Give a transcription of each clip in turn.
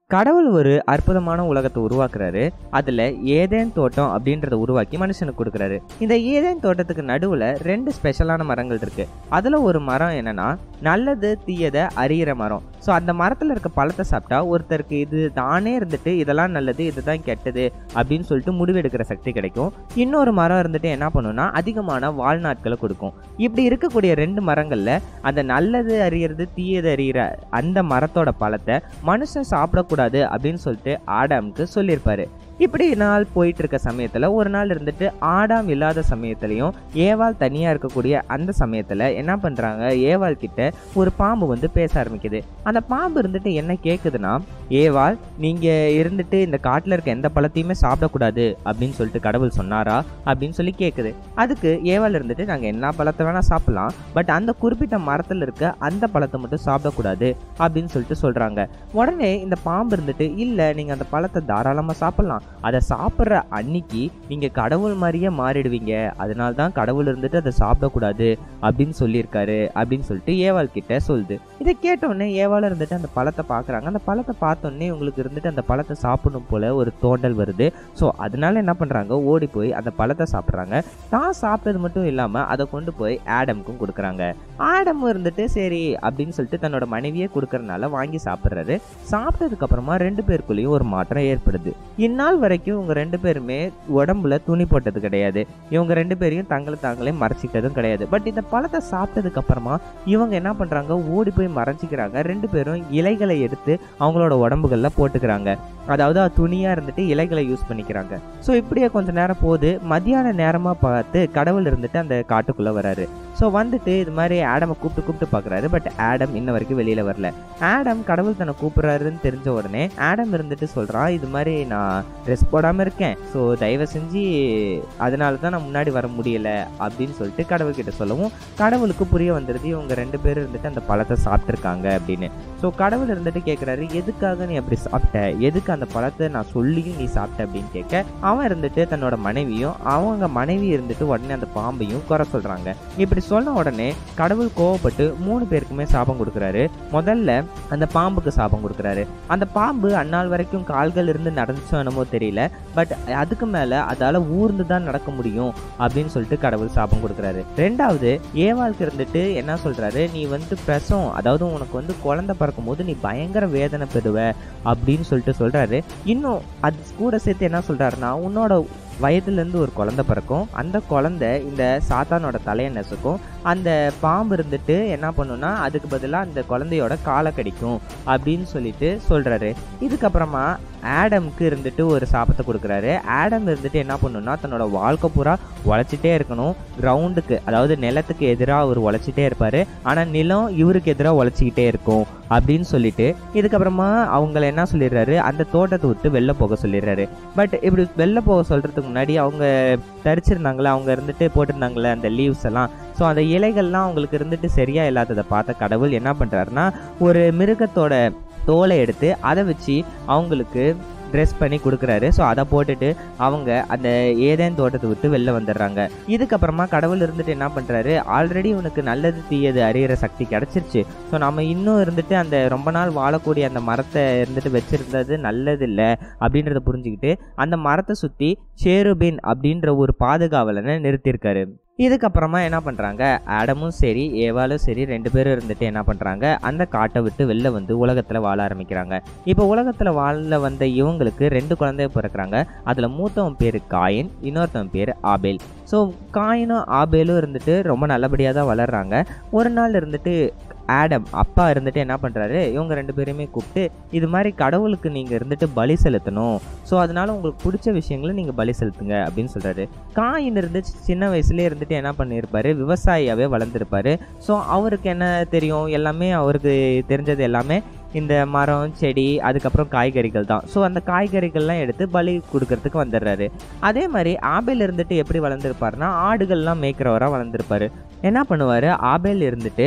கடவுள் ஒரு அற்புதமான உலகத்தை உருவாக்குறாரு அதுல ஏதேன் தோட்டம் அப்படின்றத உருவாக்கி மனுஷனுக்கு கொடுக்குறாரு இந்த ஏதேன் தோட்டத்துக்கு நடுவுல ரெண்டு ஸ்பெஷலான மரங்கள் இருக்கு அதுல ஒரு மரம் என்னன்னா நல்லது தீயதை அறியிற மரம் ஸோ அந்த மரத்துல இருக்க பழத்தை சாப்பிட்டா ஒருத்தருக்கு இது தானே இருந்துட்டு இதெல்லாம் நல்லது இதுதான் கெட்டது அப்படின்னு சொல்லிட்டு முடிவெடுக்கிற சக்தி கிடைக்கும் இன்னொரு மரம் இருந்துட்டு என்ன பண்ணுன்னா அதிகமான வாழ்நாட்களை கொடுக்கும் இப்படி இருக்கக்கூடிய ரெண்டு மரங்கள்ல அந்த நல்லது அறியறது தீயது அறியிற அந்த மரத்தோட பழத்தை மனுஷன் சாப்பிடக்கூடாது அப்படின்னு சொல்லிட்டு ஆடாமுக்கு சொல்லியிருப்பாரு இப்படி நாள் போயிட்டு இருக்க சமயத்துல ஒரு நாள் இருந்துட்டு ஆடாம் இல்லாத சமயத்துலயும் ஏவாள் தனியா இருக்கக்கூடிய அந்த சமயத்துல என்ன பண்றாங்க ஏவாள் கிட்ட ஒரு பாம்பு வந்து பேச ஆரம்பிக்குது அந்த பாம்பு இருந்துட்டு என்ன கேக்குதுன்னா ஏவாள் நீங்க இருந்துட்டு இந்த காட்டுல இருக்க எந்த பழத்தையுமே சாப்பிடக்கூடாது அப்படின்னு சொல்லிட்டு கடவுள் சொன்னாரா அப்படின்னு சொல்லி கேக்குது அதுக்கு ஏவாள் இருந்துட்டு நாங்க என்ன பழத்தை வேணா சாப்பிடலாம் பட் அந்த குறிப்பிட்ட மரத்துல இருக்க அந்த பழத்தை மட்டும் சாப்பிடக்கூடாது அப்படின்னு சொல்லிட்டு சொல்றாங்க உடனே இந்த பாம்பு இருந்துட்டு இல்ல நீங்க அந்த பழத்தை தாராளமா சாப்பிடலாம் அதை சாப்பிட்ற அன்னைக்கு நீங்க கடவுள் மாதிரியே மாறிடுவீங்க அதனால தான் கடவுள் இருந்துட்டு அதை சாப்பிடக்கூடாது அப்படின்னு சொல்லியிருக்காரு அப்படின்னு சொல்லிட்டு ஏவாள் கிட்ட சொல்லுது இதை கேட்டோடனே ஏவாள் இருந்துட்டு அந்த பழத்தை பார்க்குறாங்க அந்த பழத்தை பார்த்தோன்னே உங்களுக்கு இருந்துட்டு அந்த பழத்தை சாப்பிடணும் போல ஒரு தோண்டல் வருது ஸோ அதனால என்ன பண்ணுறாங்க ஓடி போய் அந்த பழத்தை சாப்பிட்றாங்க தான் சாப்பிட்டது மட்டும் இல்லாமல் அதை கொண்டு போய் ஆடம்க்கும் கொடுக்குறாங்க ஆடம் இருந்துட்டு சரி அப்படின்னு சொல்லிட்டு தன்னோட மனைவியே கொடுக்கறனால வாங்கி சாப்பிட்றாரு சாப்பிட்டதுக்கு அப்புறமா ரெண்டு பேருக்குள்ளேயும் ஒரு மாற்றம் ஏற்படுது இந்நாள் வரைக்கும் இவங்க ரெண்டு பேருமே உடம்புல துணி போட்டது கிடையாது இவங்க ரெண்டு பேரையும் தங்களை தாங்களே மறைச்சிக்கிட்டதும் கிடையாது பட் இந்த பழத்தை சாப்பிட்டதுக்கு அப்புறமா இவங்க என்ன பண்றாங்க ஓடி போய் மறைச்சிக்கிறாங்க ரெண்டு பேரும் இலைகளை எடுத்து அவங்களோட உடம்புகளில் போட்டுக்கிறாங்க அதாவது அது துணியா இருந்துட்டு இலைகளை யூஸ் பண்ணிக்கிறாங்க ஸோ இப்படியே கொஞ்ச நேரம் போகுது மதியான நேரமா பார்த்து கடவுள் இருந்துட்டு அந்த காட்டுக்குள்ள வராரு ஸோ வந்துட்டு இது மாதிரி ஆடமை கூப்பிட்டு கூப்பிட்டு பார்க்குறாரு பட் ஆடம் இன்ன வரைக்கும் வெளியில வரல ஆடம் கடவுள் தன்னை கூப்பிடுறாருன்னு தெரிஞ்ச உடனே ஆடம் இருந்துட்டு சொல்றான் இது மாதிரி நான் ட்ரெஸ் போடாம இருக்கேன் ஸோ தயவு செஞ்சு அதனால தான் நான் முன்னாடி வர முடியல அப்படின்னு சொல்லிட்டு கடவுள் கிட்ட சொல்லவும் கடவுளுக்கு புரிய வந்துடுது இவங்க ரெண்டு பேரும் இருந்துட்டு அந்த பழத்தை சாப்பிட்ருக்காங்க அப்படின்னு ஸோ கடவுள் இருந்துட்டு கேட்குறாரு எதுக்காக நீ அப்படி சாப்பிட்ட எதுக்கு அந்த பழத்தை நான் சொல்லியும் நீ சாப்பிட்ட அப்படின்னு கேட்க அவன் இருந்துட்டு தன்னோட மனைவியும் அவங்க மனைவி இருந்துட்டு உடனே அந்த பாம்பையும் குறை சொல்றாங்க இப்படி சொன்ன உடனே கடவுள் கோவப்பட்டு மூணு பேருக்குமே சாபம் கொடுக்குறாரு முதல்ல அந்த பாம்புக்கு சாபம் கொடுக்குறாரு அந்த பாம்பு அந்நாள் வரைக்கும் கால்கள் இருந்து நடந்துச்சோ என்னமோ தெரியல பட் அதுக்கு மேல அதால ஊர்ந்து தான் நடக்க முடியும் அப்படின்னு சொல்லிட்டு கடவுள் சாபம் கொடுக்குறாரு ரெண்டாவது ஏவாளுக்கு இருந்துட்டு என்ன சொல்றாரு நீ வந்து பிரசவம் அதாவது உனக்கு வந்து குழந்தை பிறக்கும் போது நீ பயங்கர வேதனை பெறுவ அப்படின்னு சொல்லிட்டு சொல்றாரு இன்னும் அது கூட சேர்த்து என்ன சொல்றாருன்னா உன்னோட வயதுலேருந்து ஒரு குழந்தை பிறக்கும் அந்த குழந்தை இந்த சாத்தானோட தலையை நெசுக்கும் அந்த பாம்பு இருந்துட்டு என்ன பண்ணுன்னா அதுக்கு பதிலாக அந்த குழந்தையோட காலை கடிக்கும் அப்படின்னு சொல்லிட்டு சொல்கிறாரு இதுக்கப்புறமா ஆடம்க்கு இருந்துட்டு ஒரு சாபத்தை கொடுக்குறாரு ஆடம் இருந்துட்டு என்ன பண்ணுன்னா தன்னோட வாழ்க்கை பூரா உழைச்சிட்டே இருக்கணும் கிரவுண்டுக்கு அதாவது நிலத்துக்கு எதிராக அவர் உழைச்சிட்டே இருப்பார் ஆனால் நிலம் இவருக்கு எதிராக உழைச்சிக்கிட்டே இருக்கும் அப்படின்னு சொல்லிட்டு இதுக்கப்புறமா அவங்கள என்ன சொல்லிடுறாரு அந்த தோட்டத்தை விட்டு வெளில போக சொல்லிடுறாரு பட் இப்படி வெளில போக சொல்கிறதுக்கு முன்னாடி அவங்க தரிச்சிருந்தாங்களே அவங்க இருந்துட்டு போட்டிருந்தாங்களே அந்த லீவ்ஸ் எல்லாம் ஸோ அந்த இலைகள்லாம் அவங்களுக்கு இருந்துட்டு சரியா இல்லாததை பார்த்த கடவுள் என்ன பண்ணுறாருன்னா ஒரு மிருகத்தோட தோலை எடுத்து அதை வச்சு அவங்களுக்கு ட்ரெஸ் பண்ணி கொடுக்குறாரு ஸோ அதை போட்டுட்டு அவங்க அந்த ஏதேன் தோட்டத்தை விட்டு வெளில வந்துடுறாங்க இதுக்கப்புறமா கடவுள் இருந்துட்டு என்ன பண்ணுறாரு ஆல்ரெடி உனக்கு நல்லது தீயது அறியிற சக்தி கிடச்சிருச்சு ஸோ நம்ம இன்னும் இருந்துட்டு அந்த ரொம்ப நாள் வாழக்கூடிய அந்த மரத்தை இருந்துட்டு வச்சிருந்தது நல்லது இல்லை அப்படின்றத புரிஞ்சுக்கிட்டு அந்த மரத்தை சுற்றி சேருபின் அப்படின்ற ஒரு பாதுகாவலனை நிறுத்தியிருக்காரு இதுக்கப்புறமா என்ன பண்ணுறாங்க ஆடமும் சரி ஏவாலும் சரி ரெண்டு பேரும் இருந்துட்டு என்ன பண்ணுறாங்க அந்த காட்டை விட்டு வெளில வந்து உலகத்தில் வாழ ஆரம்பிக்கிறாங்க இப்போ உலகத்தில் வாழ வந்த இவங்களுக்கு ரெண்டு குழந்தை பிறக்கிறாங்க அதில் மூத்தவன் பேர் காயின் இன்னொருத்தவன் பேர் ஆபேல் ஸோ காயினும் ஆபேலும் இருந்துட்டு ரொம்ப நல்லபடியாக தான் வளர்கிறாங்க ஒரு நாள் இருந்துட்டு ஆடம் அப்பா இருந்துட்டு என்ன பண்ணுறாரு இவங்க ரெண்டு பேரையுமே கூப்பிட்டு இது மாதிரி கடவுளுக்கு நீங்கள் இருந்துட்டு பலி செலுத்தணும் ஸோ அதனால உங்களுக்கு பிடிச்ச விஷயங்களை நீங்கள் பலி செலுத்துங்க அப்படின்னு சொல்கிறாரு காயின் இருந்து சின்ன வயசுலேயே இருந்துட்டு என்ன பண்ணியிருப்பாரு விவசாயியாகவே வளர்ந்துருப்பாரு ஸோ அவருக்கு என்ன தெரியும் எல்லாமே அவருக்கு தெரிஞ்சது எல்லாமே இந்த மரம் செடி அதுக்கப்புறம் காய்கறிகள் தான் ஸோ அந்த காய்கறிகள்லாம் எடுத்து பலி கொடுக்கறதுக்கு வந்துடுறாரு அதே மாதிரி ஆபேல் இருந்துட்டு எப்படி வளர்ந்துருப்பாருன்னா ஆடுகள்லாம் மேய்க்கிறவராக வளர்ந்துருப்பாரு என்ன பண்ணுவார் ஆபேல் இருந்துட்டு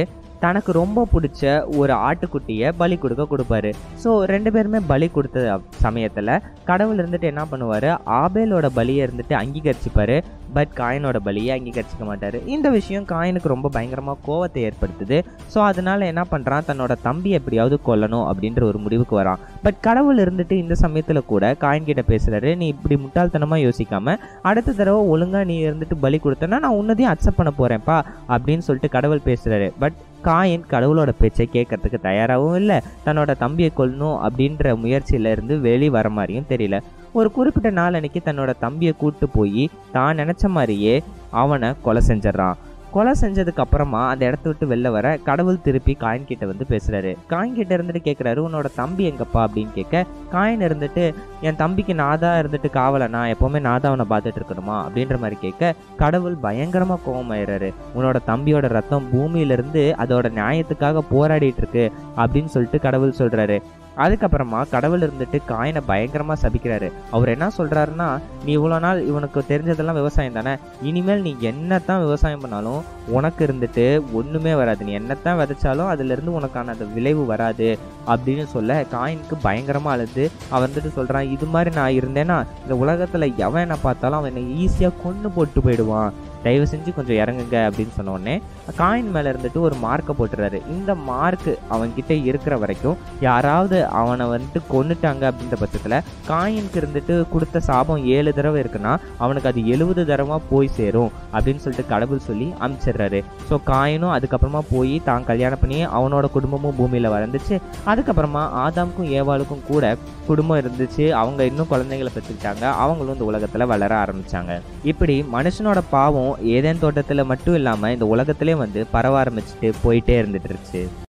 தனக்கு ரொம்ப பிடிச்ச ஒரு ஆட்டுக்குட்டியை பலி கொடுக்க கொடுப்பாரு ஸோ ரெண்டு பேருமே பலி கொடுத்த சமயத்தில் கடவுள் இருந்துட்டு என்ன பண்ணுவார் ஆபேலோட பலியை இருந்துட்டு அங்கீகரிச்சுப்பாரு பட் காயினோட பலியை அங்கீகரிச்சிக்க மாட்டார் இந்த விஷயம் காயினுக்கு ரொம்ப பயங்கரமாக கோவத்தை ஏற்படுத்துது ஸோ அதனால என்ன பண்ணுறான் தன்னோட தம்பி எப்படியாவது கொல்லணும் அப்படின்ற ஒரு முடிவுக்கு வரான் பட் கடவுள் இருந்துட்டு இந்த சமயத்தில் கூட காயின் கிட்ட பேசுகிறாரு நீ இப்படி முட்டாள்தனமாக யோசிக்காம அடுத்த தடவை ஒழுங்காக நீ இருந்துட்டு பலி கொடுத்தனா நான் உன்னதையும் அக்செப்ட் பண்ண போகிறேன்ப்பா அப்படின்னு சொல்லிட்டு கடவுள் பேசுகிறாரு பட் காயின் கடவுளோட பேச்சை கேட்கறதுக்கு தயாராகவும் இல்லை தன்னோட தம்பியை கொல்லணும் அப்படின்ற முயற்சியில இருந்து வெளி வர மாதிரியும் தெரியல ஒரு குறிப்பிட்ட நாள் அன்னைக்கு தன்னோட தம்பியை கூட்டு போய் தான் நினச்ச மாதிரியே அவனை கொலை செஞ்சிடறான் கொலை செஞ்சதுக்கு அப்புறமா அந்த இடத்த விட்டு வெளில வர கடவுள் திருப்பி காயின் கிட்ட வந்து பேசுறாரு காயின் கிட்ட இருந்துட்டு கேட்குறாரு உன்னோட தம்பி எங்கப்பா அப்படின்னு கேட்க காயின் இருந்துட்டு என் தம்பிக்கு நான் தான் இருந்துட்டு காவலை நான் எப்போவுமே நான் தான் அவனை பார்த்துட்டு இருக்கணுமா அப்படின்ற மாதிரி கேட்க கடவுள் பயங்கரமாக கோவமாயிடுறாரு உன்னோட தம்பியோட ரத்தம் பூமியிலிருந்து அதோட நியாயத்துக்காக போராடிட்டு இருக்கு அப்படின்னு சொல்லிட்டு கடவுள் சொல்றாரு அதுக்கப்புறமா கடவுள் இருந்துட்டு காயினை பயங்கரமாக சபிக்கிறாரு அவர் என்ன சொல்றாருன்னா நீ இவ்வளோ நாள் இவனுக்கு தெரிஞ்சதெல்லாம் விவசாயம் தானே இனிமேல் நீ என்னத்தான் விவசாயம் பண்ணாலும் உனக்கு இருந்துட்டு ஒன்றுமே வராது நீ என்னத்தான் விதைச்சாலும் அதுலேருந்து உனக்கான அந்த விளைவு வராது அப்படின்னு சொல்ல காயினுக்கு பயங்கரமாக அழுது அவன் வந்துட்டு சொல்கிறான் இது மாதிரி நான் இருந்தேன்னா இந்த உலகத்தில் எவன் என்ன பார்த்தாலும் அவன் என்னை ஈஸியாக கொண்டு போட்டு போயிடுவான் தயவு செஞ்சு கொஞ்சம் இறங்குங்க அப்படின்னு சொன்ன உடனே காயின் மேலே இருந்துட்டு ஒரு மார்க்கை போட்டுறாரு இந்த மார்க்கு அவன்கிட்ட இருக்கிற வரைக்கும் யாராவது அவனை வந்துட்டு கொன்னுட்டாங்க அப்படின்ற பட்சத்தில் காயினுக்கு இருந்துட்டு கொடுத்த சாபம் ஏழு தடவை இருக்குன்னா அவனுக்கு அது எழுபது தடவை போய் சேரும் அப்படின்னு சொல்லிட்டு கடவுள் சொல்லி அனுப்பிச்சிடுறாரு ஸோ காயினும் அதுக்கப்புறமா போய் தான் கல்யாணம் பண்ணி அவனோட குடும்பமும் பூமியில் வளர்ந்துச்சு அதுக்கப்புறமா ஆதாமுக்கும் ஏவாளுக்கும் கூட குடும்பம் இருந்துச்சு அவங்க இன்னும் குழந்தைகளை பெற்றுக்கிட்டாங்க அவங்களும் இந்த உலகத்தில் வளர ஆரம்பிச்சாங்க இப்படி மனுஷனோட பாவம் ஏதேன் தோட்டத்தில் மட்டும் இல்லாமல் இந்த உலகத்திலே வந்து பரவ ஆரம்பிச்சுட்டு போயிட்டே இருந்துட்டு இருந்துச்சு